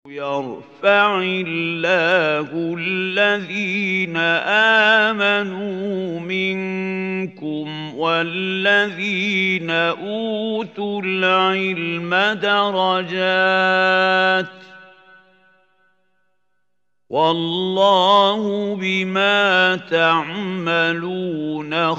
يرفع الله الذين آمنوا منكم والذين أوتوا العلم درجات والله بما تعملون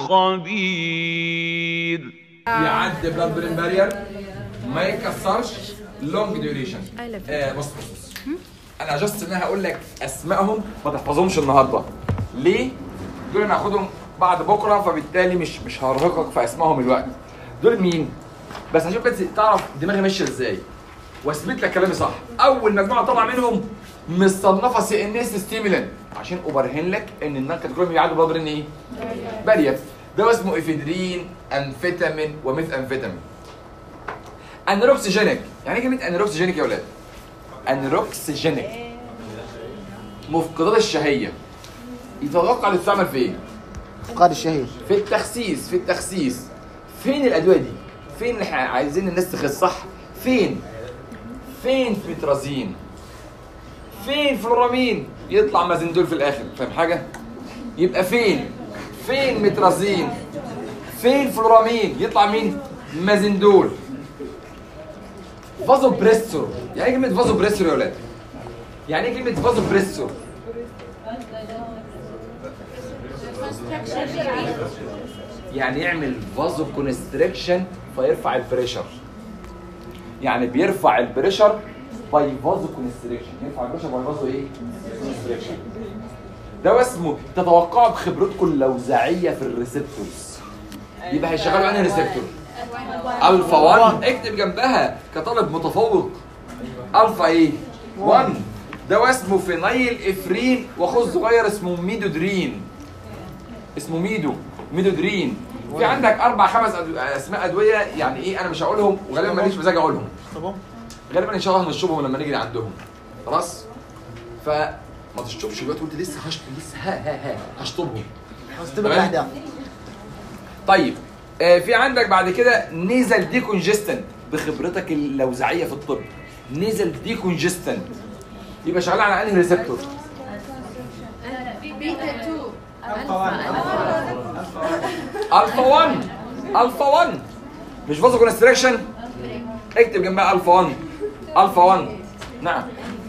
خبير يعدي بلاد برين بارير ما يكسرش لونج ديوريشن آه بص بص بص انا جاست ان انا هقول لك اسمائهم ما تحفظهمش النهارده ليه؟ دول انا هاخدهم بعد بكره فبالتالي مش مش هرهقك في اسمائهم الوقت دول مين؟ بس عشان بس تعرف دماغي ماشيه ازاي واثبت لك كلامي صح اول مجموعه طلع منهم مصنفه سي ان اس ستيمولانت عشان ابرهن لك ان النكت كلهم يعادوا بلاد برين ايه؟ بارير ده اسمه افيدرين امفيتامين وميث امفيتامين انيروكسيجينيك يعني ايه كلمه انيروكسيجينيك يا ولاد انيروكسيجينيك مفقدات الشهيه يتوقع تستعمل في ايه فقاد الشهير في التخسيس في التخسيس فين الادويه دي فين اللي احنا عايزين الناس تخس صح فين فين فيترازين فين فلورامين يطلع مازندول في الاخر فاهم حاجه يبقى فين فين مترازين فين فلورامين يطلع مين مازندول فازو بريسور يعني ايه كلمه فازو بريسور يا ولاد يعني ايه كلمه فازو بريسور يعني يعمل فازو كونستريكشن فيرفع البريشر يعني بيرفع البريشر باي فازو كونستريكشن يرفع البريشر باي فازو ايه كونستريكشن ده اسمه تتوقعوا بخبرتكم اللوزعيه في الريسبتورز يبقى هيشغلوا انهي ريسبتور الفا 1 اكتب جنبها كطالب متفوق الفا ايه 1 ده اسمه فينايل افرين واخوه الصغير اسمه ميدودرين اسمه ميدو ميدودرين في عندك اربع خمس أدو... اسماء ادويه يعني ايه انا مش هقولهم وغالبا ماليش مزاج اقولهم غالبا ان شاء الله هنشربهم لما نيجي عندهم خلاص فما تشطبش الوقت قلت لسه هشطب لسه ها ها ها هشطبهم تبقى تمام. الاهداف طيب آه في عندك بعد كده نيزل ديكونجستنت بخبرتك اللوزعيه في الطب نيزل ديكونجستنت يبقى شغال على انهي ريسبتور بيتا 2 الفا 1 الفا 1 مش فازو كونستريكشن اكتب جنبها الفا 1 الفا 1 نعم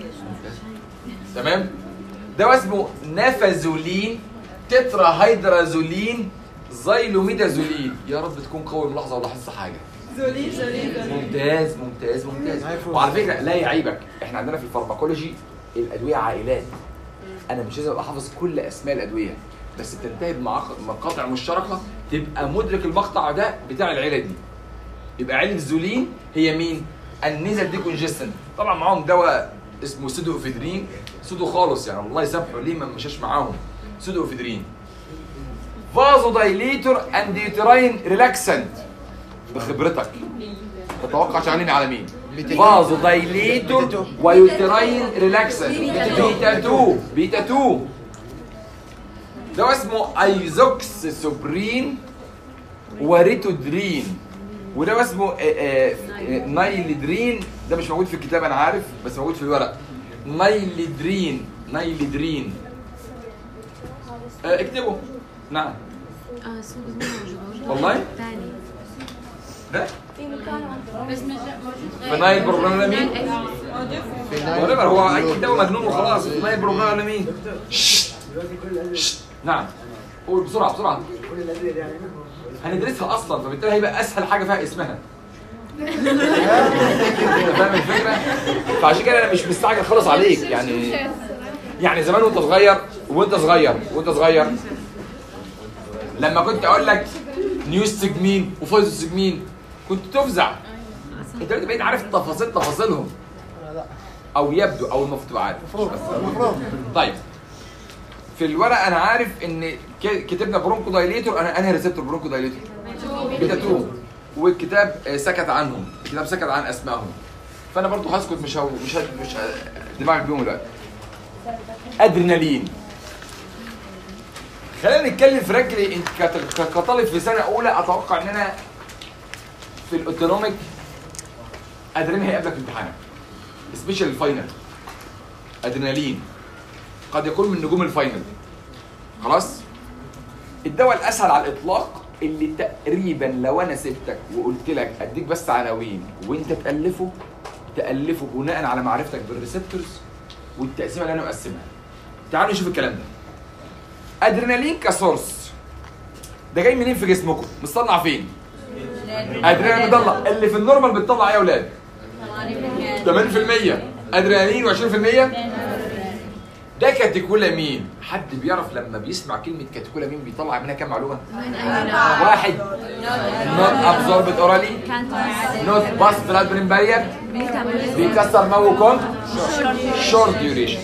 تمام ده اسمه نافازولين تترا هيدرازولين زيلوميدازولين يا رب تكون قوي الملاحظه ولا حاسس حاجه ممتاز ممتاز ممتاز وعلى فكره لا يعيبك احنا عندنا في الفارماكولوجي الادويه عائلات انا مش لازم ابقى حافظ كل اسماء الادويه بس بتنتهي بمقاطع مشتركه تبقى مدرك المقطع ده بتاع العيله دي يبقى عيله الزولين هي مين؟ النيزل دي كونجستن طبعا معاهم دواء اسمه سودو افيدرين سودو خالص يعني الله يسامحه ليه ما مشاش معاهم سودو افيدرين فازو دايليتور اند يوتراين ريلاكسنت بخبرتك تتوقع شغالين على مين؟ فازو دايليتور ويوتراين ريلاكسنت بيتا 2 بيتا 2 ده اسمه ايزوكس سوبرين وريتودرين وده اسمه آه، آه، آه، نايلدرين ده مش موجود في الكتاب انا عارف بس موجود في الورق نايلدرين نايلدرين آه، اكتبه نعم اه سوق موجود والله؟ ثاني ده بس مش موجود فينايل بروجرامين موجود وليفر هو اي دواء مجنون وخلاص فينايل بروجرامين شت شت نعم قول بسرعه بسرعه هندرسها اصلا فبالتالي هيبقى اسهل حاجه فيها اسمها انت فاهم الفكره؟ فعشان كده انا مش مستعجل خالص عليك يعني يعني زمان وانت صغير وانت صغير وانت صغير لما كنت اقول لك نيوستجمين وفايزوستجمين كنت تفزع انت دلوقتي بقيت عارف تفاصيل تفاصيلهم او يبدو او المفروض تبقى عارف طيب في الورق انا عارف ان ك- كتبنا برونكو دايليتور انا انهي ريسبتور برونكو دايليتور بيتا 2 والكتاب آه، سكت عنهم الكتاب سكت عن اسمائهم فانا برضو هسكت مش هو مش ه- مش ه- دماغك بيهم دلوقتي ادرينالين خلينا نتكلم فرانكلي انت كت- ك- كطالب في سنه اولى اتوقع ان انا في الاوتونوميك ادرينالين هيقابلك في امتحانك سبيشال الفاينل ادرينالين قد يكون من نجوم الفاينل خلاص الدواء الاسهل على الاطلاق اللي تقريبا لو انا سبتك وقلت لك اديك بس عناوين وانت تالفه تالفه بناء على معرفتك بالريسبتورز والتقسيمه اللي انا مقسمها تعالوا نشوف الكلام ده ادرينالين كسورس ده جاي منين في جسمكم مصنع فين ادرينالين بيطلع اللي في النورمال بتطلع ايه يا اولاد 8% ادرينالين و20% ده كاتيكولامين حد بيعرف لما بيسمع كلمه كاتيكولامين بيطلع منها كام معلومه واحد نوت ابزوربد اورالي نوت باس بلاد برين بارير بيكسر مو كونت شورت ديوريشن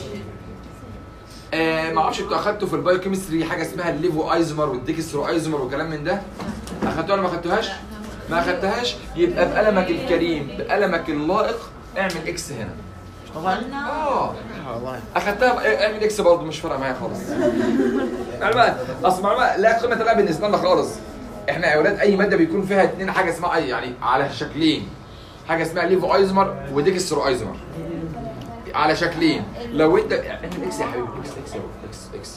آه ما اعرفش انتوا اخدتوا في البايو كيمستري حاجه اسمها الليفو ايزومر والديكسترو ايزومر وكلام من ده اخدتوها ولا ما اخدتوهاش؟ ما اخدتهاش يبقى بقلمك الكريم بقلمك اللائق اعمل اكس هنا اه والله اخدتها بقى- اعمل اكس برضه مش فارقه معايا خالص معلومات اصل معلومات لا قيمه لها بالنسبه لنا خالص احنا يا اولاد اي ماده بيكون فيها اتنين حاجه اسمها أي- يعني على شكلين حاجه اسمها ليفو ايزمر وديكسترو ايزمر على شكلين لو انت اعمل اكس يا حبيبي اكس اكس يا بابا، اكس اكس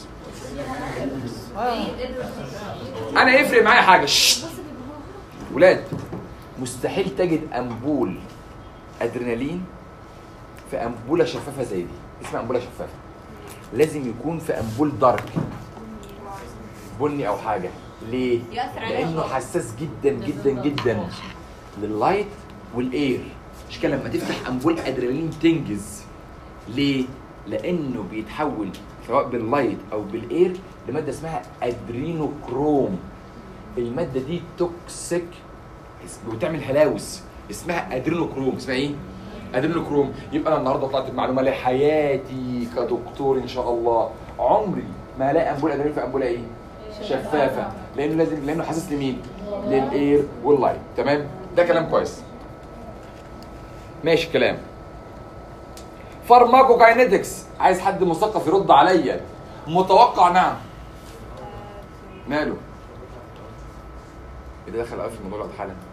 انا يفرق معايا حاجه ششت. ولاد مستحيل تجد امبول ادرينالين في انبوله شفافه زي دي اسمها انبوله شفافه لازم يكون في انبول دارك بني او حاجه ليه لانه حساس جدا جدا جدا لللايت والاير مش كده لما تفتح انبول ادرينالين تنجز ليه لانه بيتحول سواء باللايت او بالاير لماده اسمها ادرينوكروم الماده دي توكسيك وتعمل هلاوس اسمها ادرينوكروم اسمها ايه ادرينوكروم يبقى انا النهارده طلعت بمعلومه لحياتي كدكتور ان شاء الله عمري ما الاقي انبوله ادرينالين في انبوله ايه شفافه لانه لازم لانه حاسس لمين للاير واللايت تمام ده كلام كويس ماشي الكلام فارماكوكاينetics عايز حد مثقف يرد عليا متوقع نعم ماله ايه ده دخل قوي في الموضوع ده حالا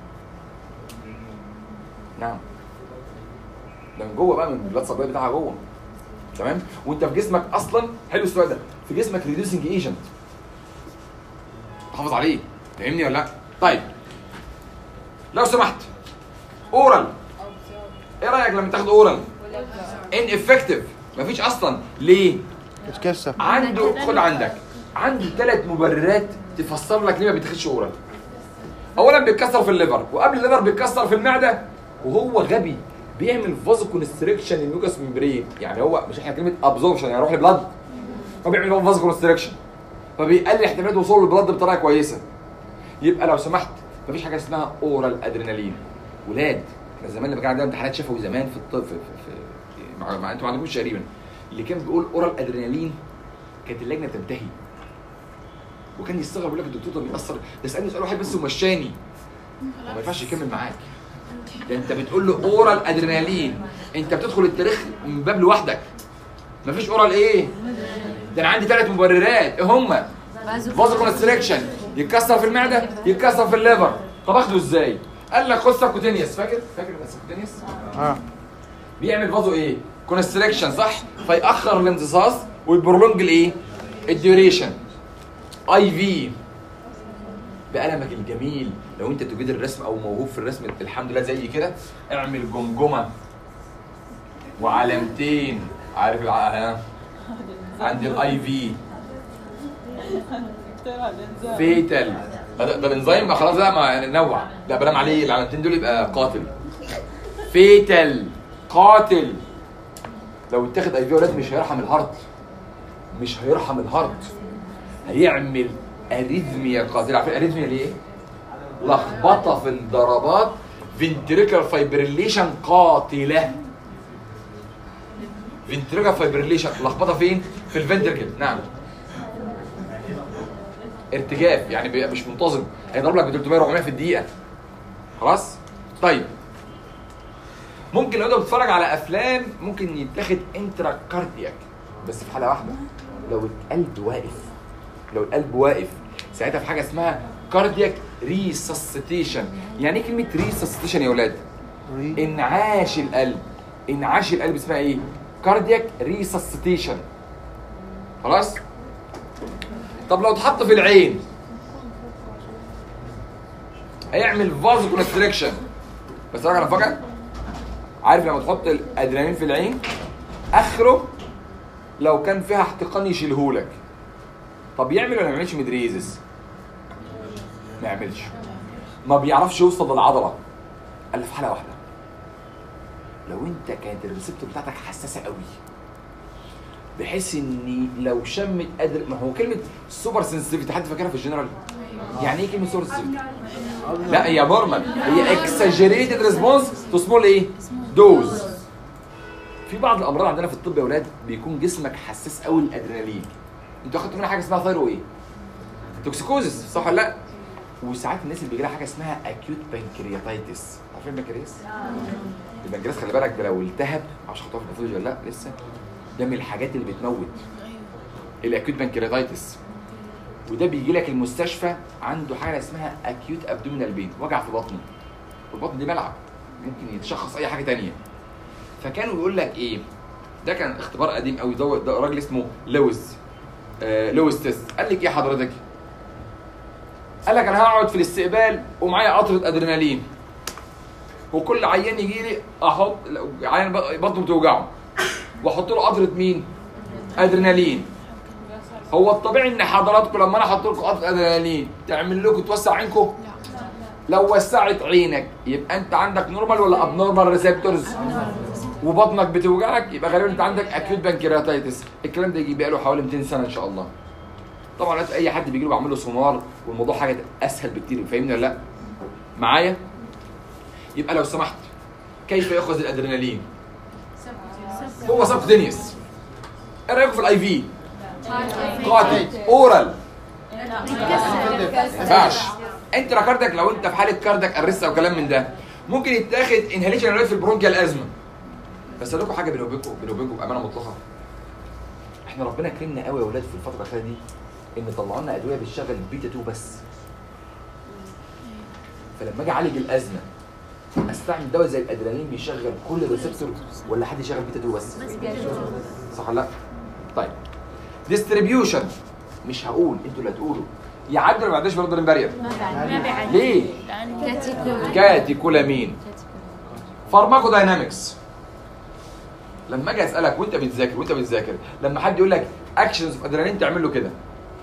نعم ده من جوه بقى من البلاد سبلاي بتاعها جوه تمام وانت في جسمك اصلا حلو السؤال ده في جسمك ريديوسنج ايجنت تحافظ عليه فاهمني ولا لا طيب لو سمحت اورال ايه رايك لما تاخد اورال ان افكتيف مفيش اصلا ليه اتكسر عنده خد عندك عنده ثلاث مبررات تفسر لك ليه ما بيتاخدش اورال اولا بيتكسر في الليفر وقبل الليفر بيتكسر في المعده وهو غبي بيعمل فازو كونستريكشن الميوكس ممبرين يعني هو مش احنا كلمه ابزوربشن يعني يروح لبلد هو بيعمل فازو كونستريكشن فبيقلل احتمالات وصوله للبلد بطريقه كويسه يبقى لو سمحت مفيش حاجه اسمها اورال ادرينالين ولاد احنا زمان لما كان عندنا امتحانات شفوي زمان في الطب في, في, في مع, مع انتوا ما عندكوش تقريبا اللي كان بيقول اورال ادرينالين كانت اللجنه تنتهي وكان يستغرب يقول لك الدكتور ده بيأثر ده سالني سؤال واحد بس ومشاني هو ما ينفعش يكمل معاك ده انت بتقول له اورال ادرينالين انت بتدخل التاريخ من باب لوحدك مفيش اورال ايه ده انا عندي ثلاث مبررات ايه هما فازو كونستريكشن يتكسر في المعده يتكسر في الليفر طب اخده ازاي قال لك خد ساكوتينيوس فاكر فاكر الساكوتينيوس اه بيعمل فازو ايه كونستريكشن صح فيأخر الامتصاص ويبرولونج الايه الديوريشن اي في بقلمك الجميل لو انت تجيد الرسم او موهوب في الرسم الحمد لله زي كده اعمل جمجمه وعلامتين عارف الع... ها عندي الاي في فيتال ده ده الانزيم بقى خلاص لا ما ننوع لا بنام عليه العلامتين دول يبقى قاتل فيتال قاتل لو اتاخد اي في ولاد مش هيرحم الهارت مش هيرحم الهارت هيعمل اريثميا قاتله عارفين اريثميا ليه؟ لخبطه في الضربات فنتريكال فايبريليشن قاتله فنتريكال فايبريليشن لخبطه فين؟ في الفنتركل نعم ارتجاف يعني بيبقى مش منتظم هيضرب لك ب 300 400 في الدقيقه خلاص طيب ممكن لو انت بتتفرج على افلام ممكن يتاخد انترا كاردياك بس في حاله واحده لو القلب واقف لو القلب واقف ساعتها في حاجه اسمها كاردياك ريسسيتيشن يعني ايه كلمه ريسسيتيشن يا اولاد انعاش القلب انعاش القلب اسمها ايه كاردياك ريسسيتيشن خلاص طب لو اتحط في العين هيعمل فازو كونستريكشن بس راجع فجأة عارف لما تحط الادرينالين في العين اخره لو كان فيها احتقان يشيلهولك طب يعمل ولا ما يعملش مدريزس ما يعملش ما بيعرفش يوصل للعضله الا في حاله واحده لو انت كانت الريسبتور بتاعتك حساسه قوي بحيث ان لو شمت قادر ما هو كلمه سوبر سنسيتيفيتي حد فاكرها في الجنرال يعني ايه كلمه سوبر سنسيتيفيتي لا هي نورمال هي اكساجريتد ريسبونس تو سمول ايه دوز في بعض الامراض عندنا في الطب يا اولاد بيكون جسمك حساس قوي للادرينالين انتوا اخدتوا منها حاجه اسمها ثايرو ايه توكسيكوزس صح ولا لا وساعات الناس اللي بيجي لها حاجه اسمها اكيوت بانكرياتايتس عارفين البنكرياس البنكرياس خلي بالك ده لو التهب معرفش خطوه في الباثولوجي ولا لا لسه ده من الحاجات اللي بتموت الاكيوت بانكرياتايتس وده بيجي لك المستشفى عنده حاجه اسمها اكيوت ابدومينال بين وجع في بطنه والبطن دي ملعب ممكن يتشخص اي حاجه تانية فكانوا يقول لك ايه ده كان اختبار قديم قوي ده, ده راجل اسمه لويس آه لويس تيست قال لك ايه حضرتك قال لك انا هقعد في الاستقبال ومعايا قطره ادرينالين وكل عيان يجي لي احط لو عيان بطنه بتوجعه واحط له قطره مين ادرينالين هو الطبيعي ان حضراتكم لما انا احط لكم قطره ادرينالين تعمل لكم توسع عينكم لو وسعت عينك يبقى انت عندك نورمال ولا اب نورمال ريسبتورز وبطنك بتوجعك يبقى غالبا انت عندك اكيوت بانكرياتايتس الكلام ده يجي بقى له حوالي 200 سنه ان شاء الله طبعا اي حد بيجي له بعمل له سونار والموضوع حاجه اسهل بكتير فاهمني ولا لا معايا يبقى لو سمحت كيف ياخذ الادرينالين هو سبكتينيوس ايه رايكم في الاي في قاتل اورال ينفعش انت كاردك لو انت في حاله كاردك ارست وكلام من ده ممكن يتاخد انهاليشن في البرونكيال ازمه بس اقول لكم حاجه بيني وبينكم بيني وبينكم بامانه مطلقه احنا ربنا كرمنا قوي يا اولاد في الفتره الاخيره دي ان طلعوا لنا ادويه بتشغل بيتا 2 بس فلما اجي اعالج الازمه استعمل دواء زي الادرينالين بيشغل كل الريسبتور ولا حد يشغل بيتا 2 بس صح ولا لا طيب ديستريبيوشن مش هقول انتوا اللي هتقولوا يعدي ولا ما يعديش برضه بارير ليه كاتيكولامين فارماكو داينامكس لما اجي اسالك وانت بتذاكر وانت بتذاكر لما حد يقول لك اكشنز اوف ادرينالين تعمل له كده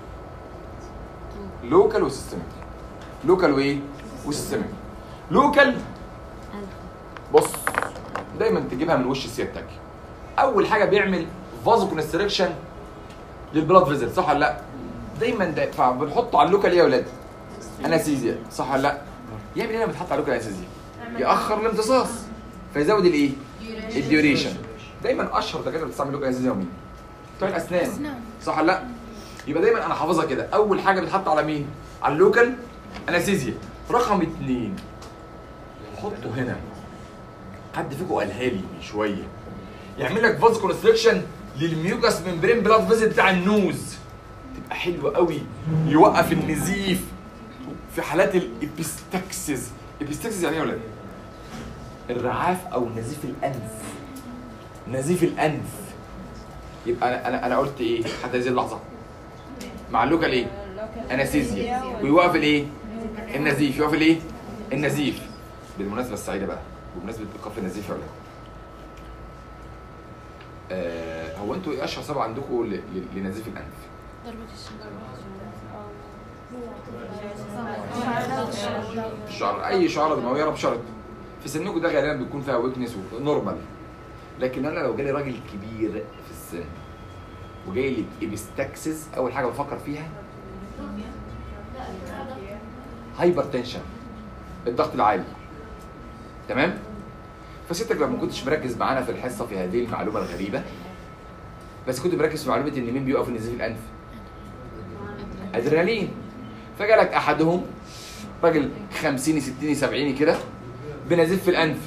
لوكال وسيستميك لوكال وايه وسيستميك لوكال بص دايما تجيبها من وش سيادتك اول حاجه بيعمل فازو كونستريكشن للبلاد فيزل صح ولا لا دايما ده فبنحطه على اللوكال ايه يا ولاد انستيزيا صح ولا لا يعمل ايه لما بتحط على اللوكال انستيزيا ياخر الامتصاص فيزود الايه الديوريشن دايما اشهر دكاتره بتستعمل لوكال انستيزيا مين بتوع الاسنان صح ولا لا يبقى دايما انا حافظها كده اول حاجه بتحط على مين على اللوكال انستيزيا رقم اثنين حطه هنا حد فيكم قالها لي من شويه يعمل لك فاز كونستريكشن للميوكاس ممبرين بلاد فيزل بتاع النوز تبقى حلوه قوي يوقف النزيف في حالات الابستكسس ابستكسس يعني ايه يا ولاد الرعاف او نزيف الانف نزيف الانف يبقى انا انا انا قلت ايه حتى هذه اللحظه مع اللوكال ايه انستيزيا ويوقف الايه النزيف يوقف الايه النزيف بالمناسبه السعيده بقى بمناسبه ايقاف النزيف يا ولاد آه هو انتوا ايه اشهر سبب عندكم ل- ل- لنزيف الانف؟ ضربة الشمس الشعر اي شعره دمويه رب شرط في سنكم ده غالبا بيكون فيها ويكنس ونورمال لكن انا لو جالي راجل كبير في السن وجاي لي ابستكسس اول حاجه بفكر فيها هايبر تنشن الضغط العالي تمام فستك لو ما كنتش مركز معانا في الحصه في هذه المعلومه الغريبه بس كنت مركز في معلومه ان مين بيقف نزيف الانف ادرينالين فجالك احدهم راجل 50 60 70 كده بنزيف في الانف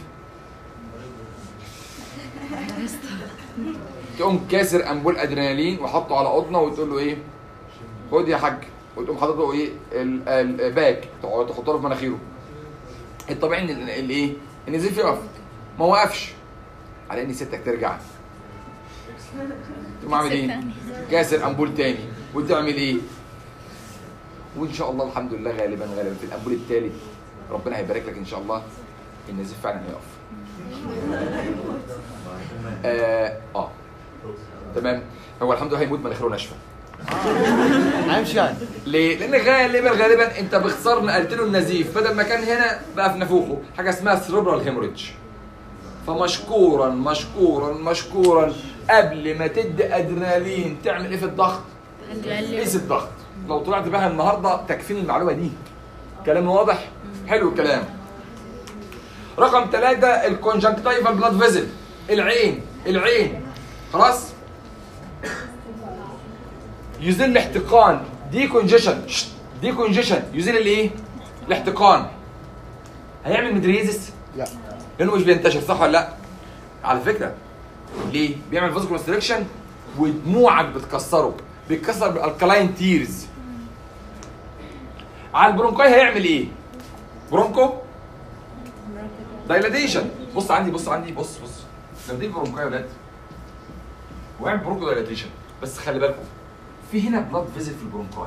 تقوم كاسر امبول ادرينالين وحطه على قطنه وتقول له ايه خد يا حاج وتقوم حاطط له ايه ال- الباك تقعد تحط له في مناخيره الطبيعي ان ال- الايه النزيف يقف ما وقفش على ان ستك ترجع تقوم عامل ايه؟ كاسر امبول تاني وتعمل ايه؟ وان شاء الله الحمد لله غالبا غالبا في الامبول الثالث ربنا هيبارك لك ان شاء الله النزيف فعلا هيقف. اه, آه. تمام هو الحمد لله هيموت مناخيره ناشفه هيمشي يعني ليه؟ لان غالبا غالبا انت باختصار نقلت له النزيف بدل ما كان هنا بقى في نافوخه حاجه اسمها سيربرال هيموريدج فمشكورا مشكورا مشكورا قبل ما تدي ادرينالين تعمل ايه في الضغط؟ قيس الضغط لو طلعت بها النهارده تكفين المعلومه دي كلام واضح؟ حلو الكلام رقم ثلاثة الكونجنكتيفال بلاد فيزل العين العين خلاص يزيل الاحتقان دي كونجيشن دي كونجيشن يزيل الايه؟ الاحتقان هيعمل مدريزس؟ لا لانه مش بينتشر صح ولا لا؟ على فكره ليه؟ بيعمل فازو كونستريكشن ودموعك بتكسره بيتكسر بالالكلاين تيرز على البرونكاي هيعمل ايه؟ برونكو دايلاتيشن بص عندي بص عندي بص بص لو دي البرونكاي يا ولاد واعمل برونكو دايلاتيشن بس خلي بالكم في هنا بلاد فيزل في البرونكاي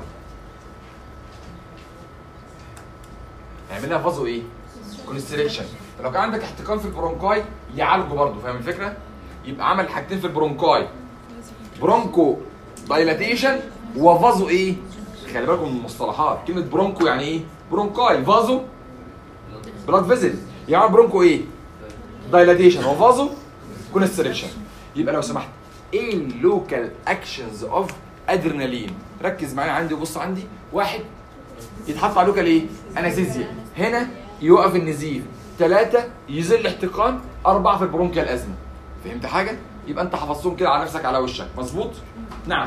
هيعمل لها فازو ايه؟ كونستريكشن فلو كان عندك احتقان في البرونكاي يعالجه برضه فاهم الفكره؟ يبقى عمل حاجتين في البرونكاي برونكو دايلاتيشن وفازو ايه؟ خلي بالكم من المصطلحات كلمه برونكو يعني ايه؟ برونكاي فازو بلاد فيزل يعمل برونكو ايه؟ دايلاتيشن وفازو كونستريكشن يبقى لو سمحت ايه اللوكال اكشنز اوف ادرينالين ركز معايا عندي وبص عندي واحد يتحط على لوكال ايه؟ انستيزيا هنا يوقف النزيف ثلاثة يزيل الاحتقان أربعة في البرونكيال أزمة فهمت حاجة؟ يبقى أنت حفظتهم كده على نفسك على وشك مظبوط؟ نعم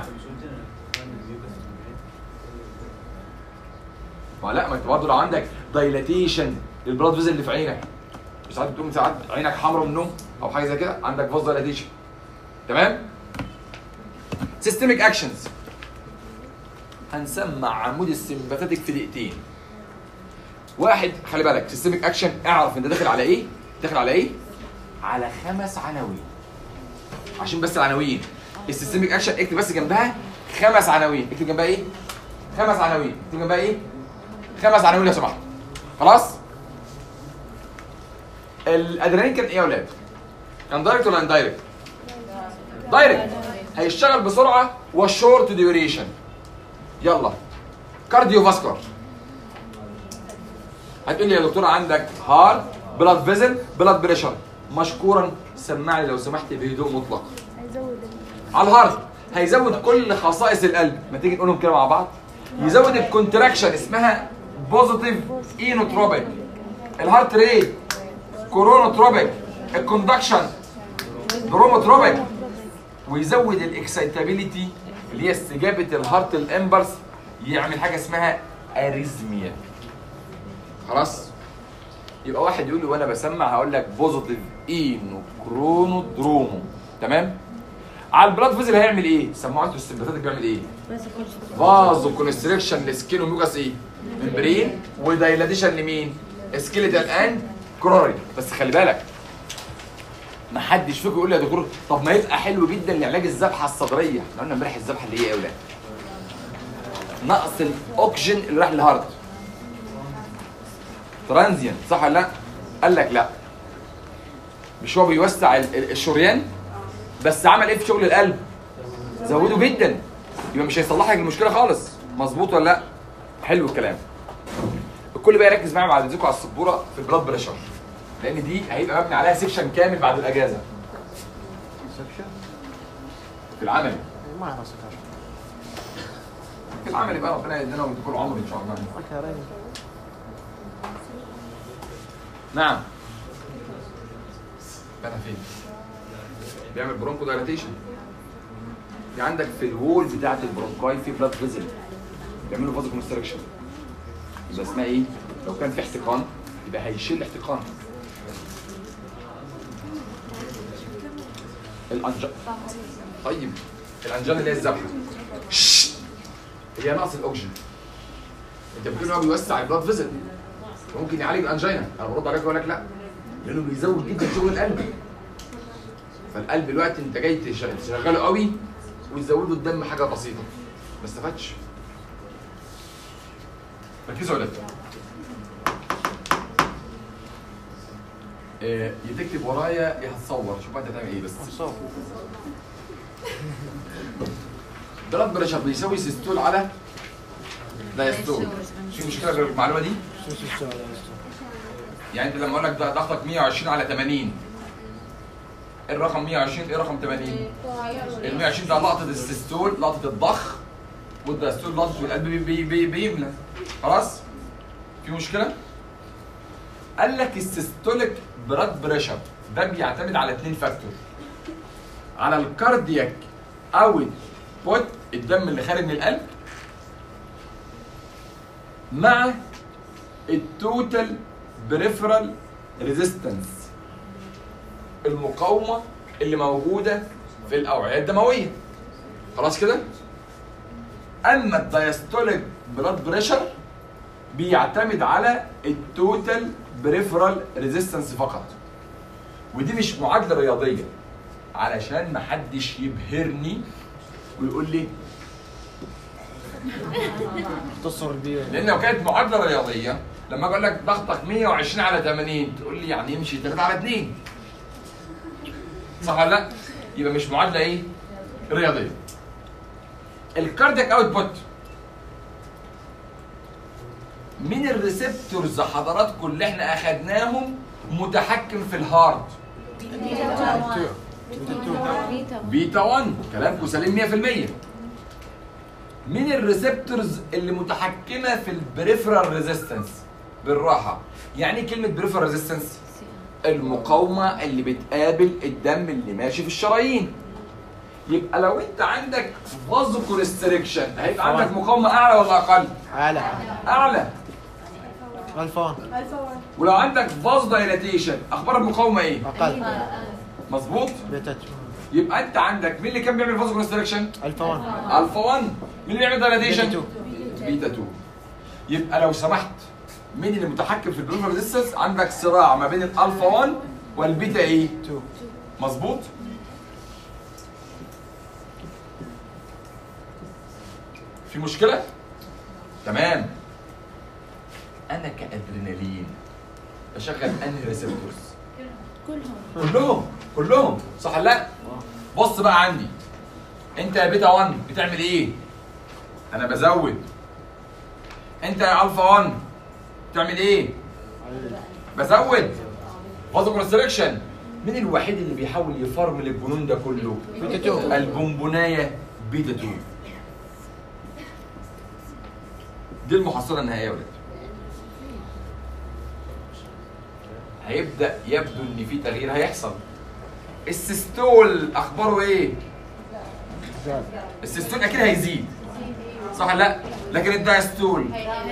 ما لا ما انت برضه لو عندك دايلاتيشن للبلاد فيزل اللي في عينك مش ساعات بتقوم ساعات عينك حمرا من النوم او حاجه زي كده عندك فاز دايلاتيشن تمام سيستميك اكشنز هنسمع عمود السمباثيك في دقيقتين واحد خلي بالك سيستميك اكشن اعرف انت داخل على ايه داخل على ايه على خمس عناوين عشان بس العناوين السيستميك اكشن اكتب بس جنبها خمس عناوين اكتب جنبها ايه خمس عناوين اكتب جنبها ايه خمس عناوين لو سمحت خلاص الادرينالين كان ايه يا اولاد كان دايركت ولا اندايركت دايركت هيشتغل بسرعه وشورت ديوريشن يلا كارديو فاسكولار هتقول لي يا دكتور عندك هارت بلاد فيزل بلاد بريشر مشكورا سمعني لو سمحت بهدوء مطلق على الهارت هيزود كل خصائص القلب ما تيجي نقولهم كده مع بعض يزود الكونتراكشن اسمها بوزيتيف اينوتروبيك الهارت ريت كورونوتروبيك الكوندكشن بروموتروبيك ويزود الاكسايتابيليتي اللي هي استجابه الهارت الامبلس يعمل حاجه اسمها اريزميا خلاص يبقى واحد يقول لي وانا بسمع هقول لك بوزيتيف اينو كرونو درومو تمام على البلاد فيزل هيعمل ايه؟ سمعوا انتوا السمباثيك بيعمل ايه؟ فازو كونستريكشن لسكين وميوكاس ايه؟ ممبرين ودايلاتيشن لمين؟ سكيليتال اند كروري بس خلي بالك ما حدش فيكم يقول لي يا دكتور طب ما يبقى حلو جدا لعلاج الذبحه الصدريه احنا قلنا امبارح الذبحه اللي هي ايه يا اولاد؟ نقص الاكسجين اللي راح للهارت ترانزيان صح ولا لا؟ قال لك لا مش هو بيوسع ال- ال- الشريان بس عمل ايه في شغل القلب؟ زوده جدا يبقى مش هيصلح لك المشكله خالص مظبوط ولا لا؟ حلو الكلام الكل بقى يركز معايا بعد اذنكم على السبوره في البلاد بريشر لان دي هيبقى مبني عليها سيكشن كامل بعد الاجازه في العمل ما اعرف سكر في العمل بقى ربنا يدينا ويديكم العمر ان شاء الله سكرين نعم انا فين بيعمل برونكو دايلاتيشن في عندك في الوول بتاعت البرونكاي في بلاد فيزل بيعملوا فازو كونستركشن يبقى اسمها ايه لو كان في احتقان يبقى هيشيل الاحتقان الانجا طيب الانجان اللي هي الذبحه ششت. هي نقص الاكسجين انت بتقول ان هو بيوسع البلاد فيزل ممكن يعالج الانجينا انا برد عليك واقول لك لا لانه بيزود جدا شغل القلب فالقلب دلوقتي انت جاي تشغ- تشغله قوي وتزود له الدم حاجه بسيطه ما استفادش ركزوا يا ولاد آه، يا تكتب ورايا يا هتصور شوف انت هتعمل ايه بس صوف بلاد بريشر بيساوي سيستول على دايستول في مشكله غير المعلومه دي شو سيستم هذا يعني انت لما اقول لك ده ضغطك 120 على 80 ايه الرقم 120 ايه رقم 80 ال 120 ده لقطه السيستول لقطه الضخ والدايستول لقطه القلب بي بي بي بيملى خلاص في مشكله قال لك السيستوليك بلاد بريشر ده بيعتمد على اثنين فاكتور على الكاردياك اوت بوت الدم اللي خارج من القلب مع التوتال بريفرال ريزيستنس المقاومه اللي موجوده في الاوعيه الدمويه خلاص كده اما الدايستوليك بلاد بريشر بيعتمد على التوتال بريفرال ريزيستنس فقط ودي مش معادله رياضيه علشان محدش يبهرني ويقول لي اختصر بيه لان لو كانت معادله رياضيه لما اقول لك ضغطك 120 على 80 تقول لي يعني يمشي 3 على 2 صح ولا لا؟ يبقى مش معادله ايه؟ رياضيه. الكاردياك اوت بوت مين الريسبتورز حضراتكم اللي احنا اخدناهم متحكم في الهارت؟ بيتا 1 كلامكم سليم 100% مين الريسبتورز اللي متحكمه في البريفرال ريزيستنس بالراحه يعني ايه كلمه بريفرال ريزيستنس المقاومه اللي بتقابل الدم اللي ماشي في الشرايين يبقى لو انت عندك فازو كونستريكشن هيبقى عندك مقاومه اعلى ولا اقل على اعلى الفون ولو عندك فاز دايلاتيشن اخبار المقاومه ايه اقل مظبوط بيتا يبقى انت عندك مين اللي كان بيعمل فازو كونستريكشن الفون الفا 1 مين اللي بيعمل دايلاتيشن بيتا بيتا 2 يبقى لو سمحت مين اللي متحكم في البريفر ريزيستنس عندك صراع ما بين الالفا 1 والبيتا ايه 2 مظبوط في مشكله تمام انا كادرينالين بشغل انهي ريسبتورز كلهم كلهم كلهم صح ولا لا بص بقى عندي انت يا بيتا 1 بتعمل ايه انا بزود انت يا الفا 1 بتعمل ايه بزود فازو كونستريكشن مين الوحيد اللي بيحاول يفرمل الجنون ده كله بيتا 2 البونبونايه بيتا 2 دي المحصله النهائيه يا ولاد هيبدا يبدو ان في تغيير هيحصل السيستول اخباره ايه السيستول اكيد هيزيد صح ولا لا لكن الدايستول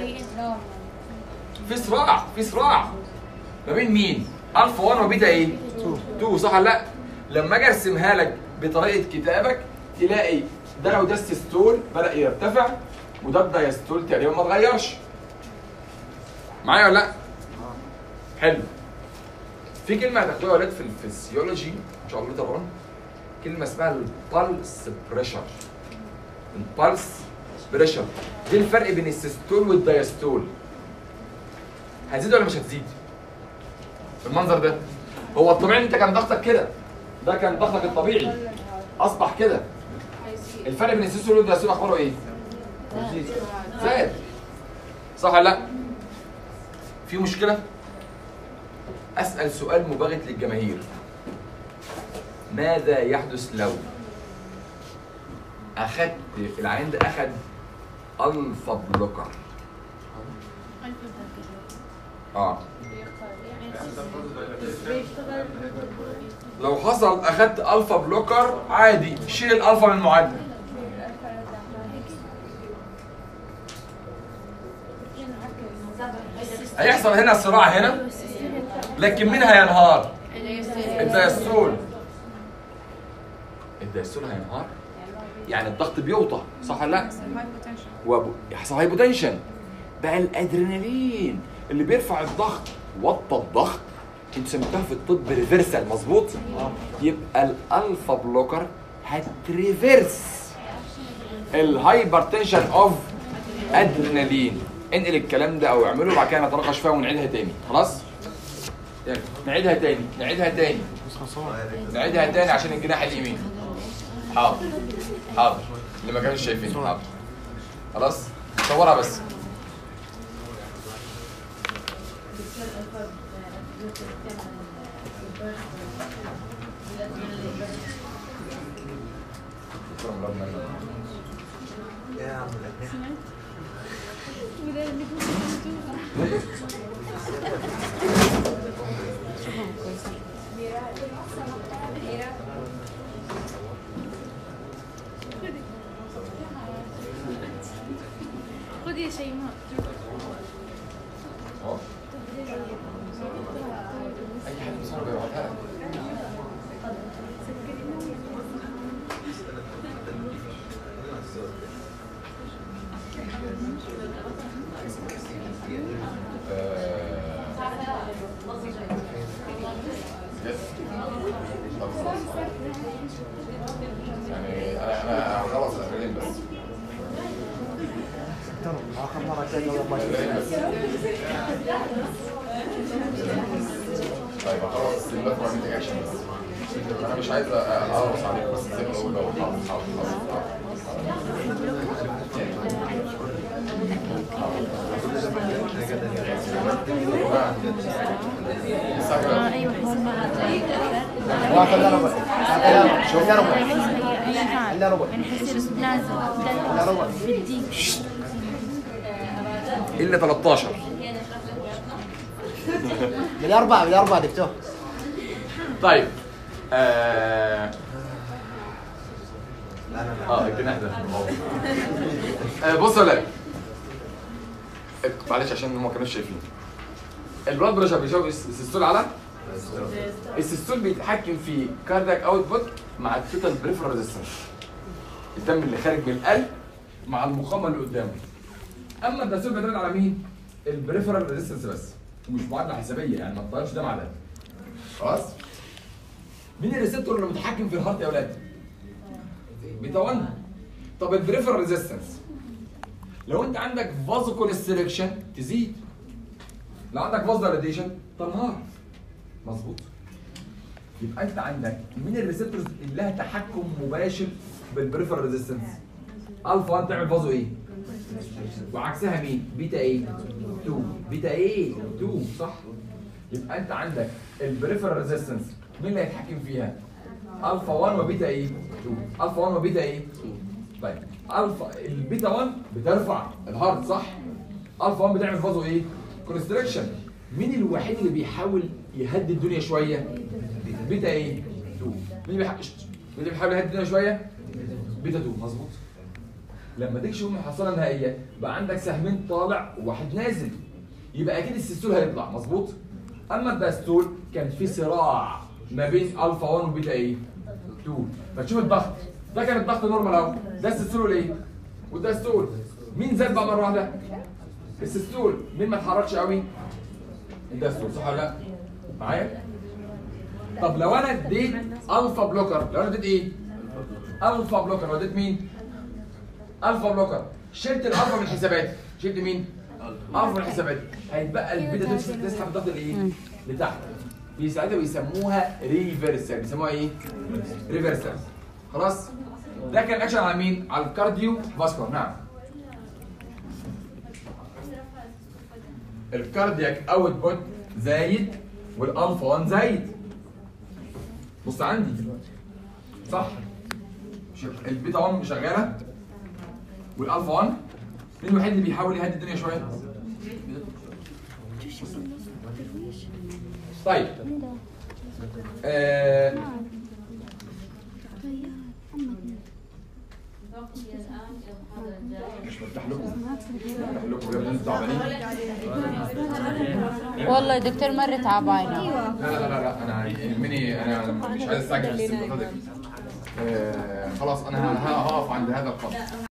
في صراع في صراع ما بين مين الفا 1 وبيتا ايه 2 صح ولا لا لما اجي ارسمها لك بطريقه كتابك تلاقي ده لو ده السيستول بدا يرتفع وده الدايستول تقريبا ما اتغيرش معايا ولا لا حلو في كلمه هتاخدوها يا ولاد في الفسيولوجي ان شاء الله طبعا كلمه اسمها البلس بريشر البلس بريشر دي الفرق بين السيستول والدايستول هتزيد ولا مش هتزيد بالمنظر ده هو الطبيعي إن انت كان ضغطك كده ده كان ضغطك الطبيعي اصبح كده الفرق بين السيستول والدايستول اخباره ايه زاد صح ولا لا في مشكله اسال سؤال مباغت للجماهير ماذا يحدث لو اخدت العيان ده اخد الفا بلوكر اه لو حصل اخدت الفا بلوكر عادي شيل الالفا من المعادله هيحصل هنا صراع هنا لكن مين هينهار الدايستول الدايستول هينهار يعني الضغط بيوطى صح ولا لا ويحصل هايبوتنشن بقى الادرينالين اللي بيرفع الضغط وطى الضغط انتوا سميتوها في الطب ريفرسال مظبوط يبقى الالفا بلوكر هتريفرس الهايبرتنشن اوف ادرينالين انقل الكلام ده او اعمله وبعد كده نتناقش فيها ونعيدها تاني خلاص يلا نعيدها تاني نعيدها تاني نعيدها تاني عشان الجناح اليمين حاضر حاضر اللي ما كانوش شايفين حاضر خلاص صورها بس خذي يا شيماء اهو اي حد بيصور بيبعتها لك يعني انا انا خلاص الاخرين بس اخر مره كان قبل ما الاخرين بس طيب خلاص اللف ما عملت اكشن بس انا مش عايز اقرص عليك بس زي ما بقول لو حاضر حاضر حاضر ايوه خلينا ربع خلينا ربع خلينا ربع يعني حيصير نازل خلينا ربع بالديك الا 13 بالاربعه بالاربعه دكتور طيب آه اه الجناح ده آه بص يا ولاد معلش عشان هم ما كانوش شايفين البلاد بريشر بيساوي السيستول على السيستول بيتحكم في كاردياك اوتبوت مع التوتال بريفرال ريزيستنس الدم اللي خارج من القلب مع المقاومه اللي قدامه اما الدستور بيعتمد على مين؟ البريفرال ريزيستنس بس ومش معادله حسابيه يعني ما تطيرش ده مع ده خلاص مين الريسبتور اللي متحكم في الهارت يا اولاد؟ بيتا 1 طب البريفرال ريزيستنس لو انت عندك فازو كونستريكشن تزيد لو عندك فازو راديشن تنهار مظبوط يبقى انت عندك مين الريسبتورز اللي لها تحكم مباشر بالبريفرال ريزيستنس الفا 1 تعمل فازو ايه وعكسها مين بيتا ايه 2 بيتا ايه 2 صح يبقى انت عندك البريفرال ريزيستنس مين اللي هيتحكم فيها الفا 1 وبيتا ايه 2 الفا 1 وبيتا ايه طيب الفا البيتا 1 بترفع الهارت صح الفا 1 بتعمل فازو ايه كونستريكشن مين الوحيد اللي بيحاول يهدي الدنيا شويه بيتا ايه 2 مين اللي بيحاول مين اللي بيحاول يهدي الدنيا شويه بيتا 2 مظبوط لما تيجي تشوف المحصله النهائيه بقى عندك سهمين طالع وواحد نازل يبقى اكيد السيستول هيطلع مظبوط اما الداستول كان في صراع ما بين الفا 1 وبيتا ايه 2 فتشوف الضغط ده كان الضغط نورمال اهو ده السيستول ايه والداستول مين زاد بقى مره واحده السيستول مين ما اتحركش قوي الداستول صح ولا لا معايا طب لو انا اديت الفا بلوكر لو انا اديت ايه الفا بلوكر لو اديت مين الفا بلوكر شلت الالفا من حساباتي شلت مين الفا من حساباتي هيتبقى البيتا تسحب تسحب الضغط لايه لتحت في ساعتها بيسموها ريفرسال بيسموها ايه ريفرسال خلاص ده كان اكشن على مين على الكارديو فاسكولار نعم الكاردياك اوت بوت زايد والالفا 1 زايد بص عندي صح ش- البيتا 1 شغاله والالفا 1 مين الوحيد اللي بيحاول يهدي الدنيا شويه طيب آه مش بفتح لكم بفتح لكم يا ابني انتوا تعبانين والله دكتور مرة تعبانة لا لا لا لا انا يهمني انا مش عايز استعجل في السنه دي آه خلاص انا ه- هقف عند هذا القدر